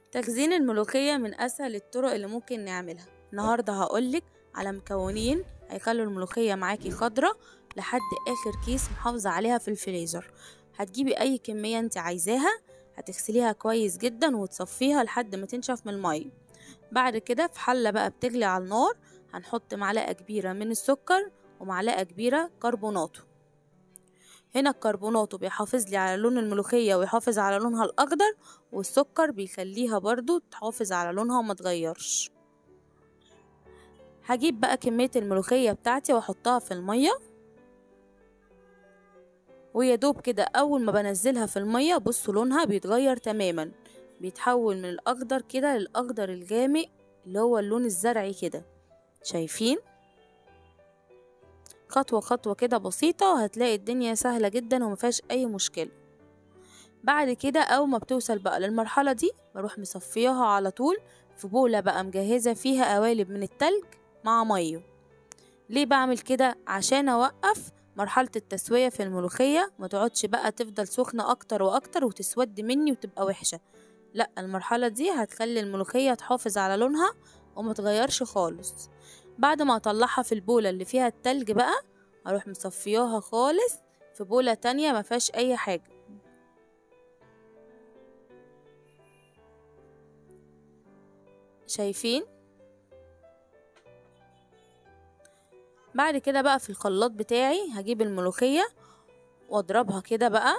تخزين الملوخية من أسهل الطرق اللي ممكن نعملها النهاردة هقولك على مكونين هيخلوا الملوخية معاكي خضرة لحد آخر كيس محافظة عليها في الفريزر هتجيبي أي كمية انت عايزاها هتغسليها كويس جدا وتصفيها لحد ما تنشف من المية بعد كده في حلة بقى بتغلي على النار هنحط معلقة كبيرة من السكر ومعلقة كبيرة كربوناتو هنا الكربوناتو بيحافظ لي على لون الملوخية ويحافظ على لونها الأخضر والسكر بيخليها برضو تحافظ على لونها وما تغيرش هجيب بقى كمية الملوخية بتاعتي واحطها في المية ويا دوب كده أول ما بنزلها في المية بصوا لونها بيتغير تماما بيتحول من الأخضر كده للأخضر الغامق اللي هو اللون الزرعي كده شايفين خطوة خطوة كده بسيطة وهتلاقي الدنيا سهلة جدا ومفيهاش أي مشكلة بعد كده أول ما بتوصل بقى للمرحلة دي بروح مصفياها على طول في بولة بقى مجهزة فيها قوالب من التلج مع مية ليه بعمل كده عشان أوقف مرحلة التسوية في الملوخية ما تقعدش بقى تفضل سخنة أكتر وأكتر وتسود مني وتبقى وحشة لا المرحلة دي هتخلي الملوخية تحافظ على لونها وما تغيرش خالص بعد ما اطلعها في البولة اللي فيها التلج بقى اروح مصفياها خالص في بولة تانية ما فيهاش اي حاجة شايفين بعد كده بقى في الخلاط بتاعي هجيب الملوخية واضربها كده بقى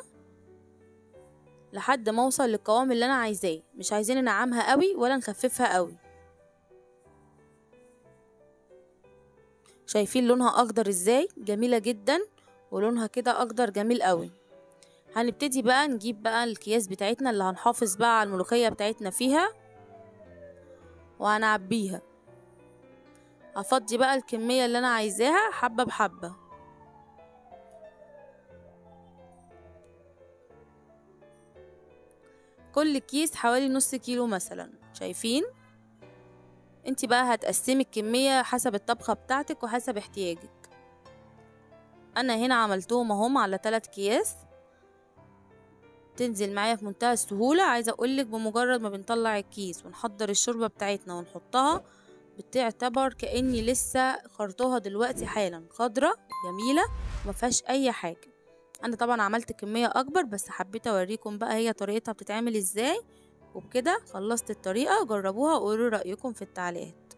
لحد ما اوصل للقوام اللي انا عايزاه مش عايزين ننعمها قوي ولا نخففها قوي شايفين لونها اخضر ازاي جميله جدا ولونها كده اخضر جميل قوي هنبتدي بقى نجيب بقى الكياس بتاعتنا اللي هنحافظ بقى على الملوخيه بتاعتنا فيها وهنعبيها هفضي بقى الكميه اللي انا عايزاها حبه بحبه كل كيس حوالي نص كيلو مثلا شايفين انت بقى هتقسمي الكمية حسب الطبخة بتاعتك وحسب احتياجك انا هنا عملتهم اهم على تلات اكياس تنزل معايا في منتهى السهولة عايزة اقولك بمجرد ما بنطلع الكيس ونحضر الشوربة بتاعتنا ونحطها بتعتبر كأني لسه خرطوها دلوقتي حالا خضرة جميلة ومفيهاش اي حاجة انا طبعا عملت كمية اكبر بس حبيت اوريكم بقى هي طريقتها بتتعمل ازاي وبكده خلصت الطريقة جربوها وقولوا رأيكم في التعليقات